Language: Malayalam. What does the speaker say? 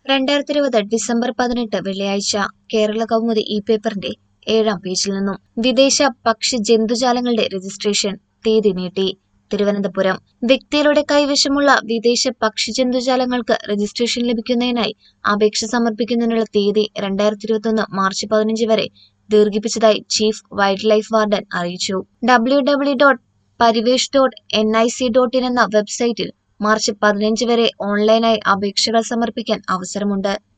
രണ്ടായിരത്തി ഇരുപത് ഡിസംബർ പതിനെട്ട് വെള്ളിയാഴ്ച കേരള കൗമുദി ഈ പേപ്പറിന്റെ ഏഴാം പേജിൽ നിന്നും വിദേശ പക്ഷി ജന്തുജാലങ്ങളുടെ രജിസ്ട്രേഷൻ തീയതി നീട്ടി തിരുവനന്തപുരം വ്യക്തികളുടെ കൈവശമുള്ള വിദേശ പക്ഷി ജന്തുജാലങ്ങൾക്ക് രജിസ്ട്രേഷൻ ലഭിക്കുന്നതിനായി അപേക്ഷ സമർപ്പിക്കുന്നതിനുള്ള തീയതി രണ്ടായിരത്തി ഇരുപത്തൊന്ന് മാർച്ച് പതിനഞ്ച് വരെ ദീർഘിപ്പിച്ചതായി ചീഫ് വൈൽഡ് ലൈഫ് വാർഡൻ അറിയിച്ചു W W dot Parivesh dot N I C dot in എന്ന വെബ്സൈറ്റിൽ മാർച്ച് പതിനഞ്ച് വരെ ഓൺലൈനായി അപേക്ഷകൾ സമർപ്പിക്കാൻ അവസരമുണ്ട്